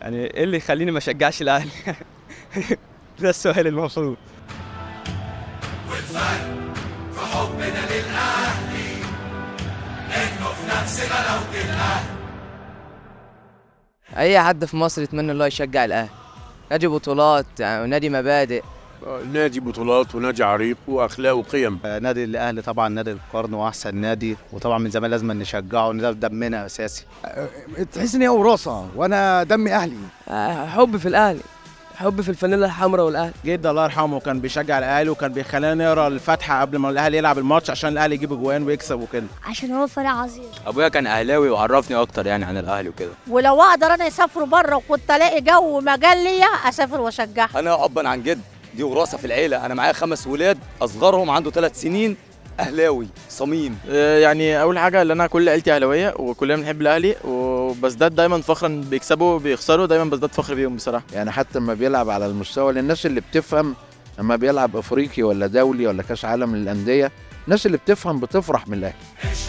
يعني ايه اللي يخليني ما اشجعش الاهلي ده السؤال المفروض اي حد في مصر يتمنى الله يشجع الاهلي نادي بطولات يعني ونادي مبادئ نادي بطولات ونادي عريق واخلاق وقيم نادي الاهلي طبعا نادي القرن واحسن نادي وطبعا من زمان لازم نشجعه ده دمنا اساسي تحس ان هي وراثه وانا دمي اهلي آه، حب في الاهلي حب في الفانيلا الحمراء والاهلي جد الله يرحمه كان بيشجع الاهلي وكان بيخلينا نقرا الفاتحه قبل ما الاهلي يلعب الماتش عشان الاهلي يجيب اجوان ويكسب وكده عشان هو فريق عظيم ابويا كان اهلاوي وعرفني اكتر يعني عن الاهلي وكده ولو اقدر انا اسافر بره وكنت الاقي جو مجال ليا اسافر واشجعها انا ابا عن جد دي وراثه في العيله انا معايا خمس ولاد اصغرهم عنده ثلاث سنين اهلاوي صميم يعني اول حاجه اللي انا كل عيلتي اهلاويه وكلنا بنحب الاهلي وبزداد دايما فخرا بيكسبوا بيخسروا دايما بزداد فخر بيهم بصراحه يعني حتى لما بيلعب على المستوى للناس اللي بتفهم لما بيلعب افريقي ولا دولي ولا كاس عالم للانديه الناس اللي بتفهم بتفرح من الاهلي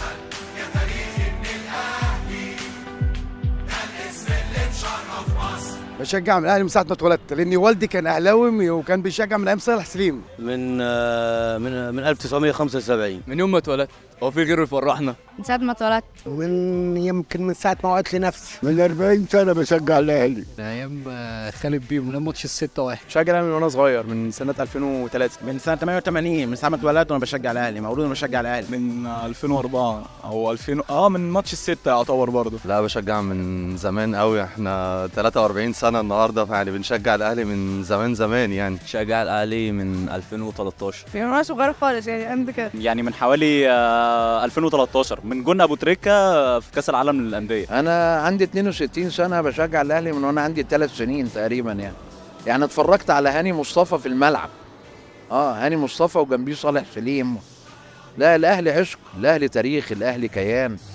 بشجع من الاهلي من ساعه ما اتولدت لان والدي كان اهلاوي وكان بيشجع من ايام صالح سليم من من من 1975 من يوم ما اتولدت هو في غيره يفرحنا من ساعه ما اتولدت من يمكن من ساعه ما وقعت لنفسي من 40 سنه بشجع الاهلي ايام خالد بيهم لما ماتش الستة واحد بشجع الاهلي من وانا صغير من سنه 2003 من سنه 88 من ساعه ما اتولدت وانا بشجع الاهلي مولود وانا بشجع الاهلي من 2004 او 2000 اه من ماتش الستة يعتبر برضه لا بشجع من زمان قوي احنا 43 سنه النهارده يعني بنشجع الاهلي من زمان زمان يعني بشجع الاهلي من 2013 في وانا صغيره خالص يعني قد كده يعني من حوالي آه 2013 من جون ابو تريكه في كاس العالم للانديه انا عندي 62 سنه بشجع الاهلي من وانا عندي ثلاث سنين تقريبا يعني يعني اتفرجت على هاني مصطفى في الملعب اه هاني مصطفى وجنبيه صالح سليم لا الاهلي عشق الاهلي تاريخ الاهلي كيان